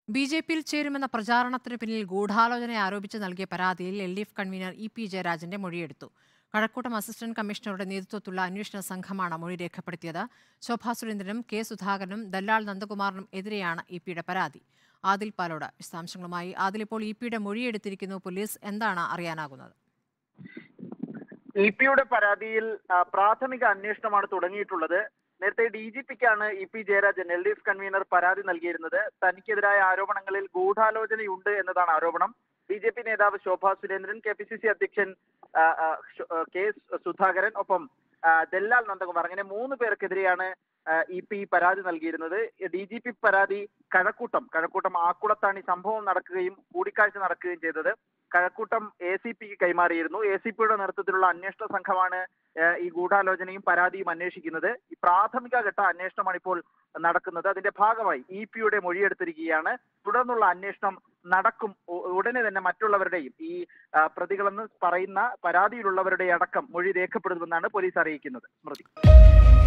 B J പിയിൽ ചേരുമെന്ന പ്രചാരണത്തിന് പിന്നിൽ ഗൂഢാലോചന ആരോപിച്ച് നൽകിയ പരാതിയിൽ L D F convener E P ജയരാജന്റെ മൊഴിയെടുത്തു കഴക്കൂട്ടം അസിസ്റ്റന്റ് കമ്മീഷണറുടെ നേതൃത്വത്തിലുള്ള അന്വേഷണ സംഘമാണ് മൊഴി രേഖപ്പെടുത്തിയത് ശോഭാ സുരേന്ദ്രനും കെ സുധാകരനും ദല്ലാൽ നന്ദകുമാറിനും എതിരെയാണ് ഇ പിയുടെ പരാതി ആദിൽ പാലോട് വിശദാംശങ്ങളുമായി ആദിൽ ഇപ്പോൾ ഇ പിയുടെ മൊഴിയെടുത്തിരിക്കുന്നു പോലീസ് എന്താണ് അറിയാനാകുന്നത് ഇ പിയുടെ പരാതിയിൽ ആ, പ്രാഥമിക അന്വേഷണമാണ് തുടങ്ങിയിട്ടുള്ളത് നേരത്തെ ഡി ജി പിക്കാണ് E P Jayarajan L D F convener പരാതി നൽകിയിരുന്നത് തനിക്കെതിരായ ആരോപണങ്ങളിൽ ഗൂഢാലോചനയുണ്ട് എന്നതാണ് ആരോപണം ബി ജെ പി നേതാവ് Shobha Surendran K P C C അധ്യക്ഷൻ ആ, ആ, ശോ- ആ, കെ സുധാകരൻ ഒപ്പം ആ, ദല്ലാൽ നന്ദകുമാർ അങ്ങനെ മൂന്ന് പേർക്കെതിരെയാണ് ഇ പി പരാതി നൽകിയിരുന്നത് ഡി ജി പി പരാതി കഴക്കൂട്ടം കഴക്കൂട്ടം ആക്കുളത്താണ് ഈ സംഭവം നടക്കുകയും കൂടിക്കാഴ്ച നടക്കുകയും ചെയ്തത് കഴക്കൂട്ടം എ സി പിക്ക് കൈമാറിയിരുന്നു എ സി പിയുടെ നേതൃത്വത്തിലുള്ള അന്വേഷണ സംഘമാണ് ഏഹ്, ഈ ഗൂഢാലോചനയും പരാതിയും അന്വേഷിക്കുന്നത് ഈ പ്രാഥമിക ഘട്ട അന്വേഷണമാണ് ഇപ്പോൾ നടക്കുന്നത് അതിന്റെ ഭാഗമായി ഇ പിയുടെ മൊഴിയെടുത്തിരിക്കുകയാണ് തുടർന്നുള്ള അന്വേഷണം നടക്കും ഉ- ഉടനെ തന്നെ മറ്റുള്ളവരുടെയും ഈ ആ, പ്രതികളെന്ന് പറയുന്ന പരാതിയിലുള്ളവരുടെ അടക്കം മൊഴി രേഖപ്പെടുത്തുമെന്നാണ് പോലീസ് അറിയിക്കുന്നത് സ്മൃതി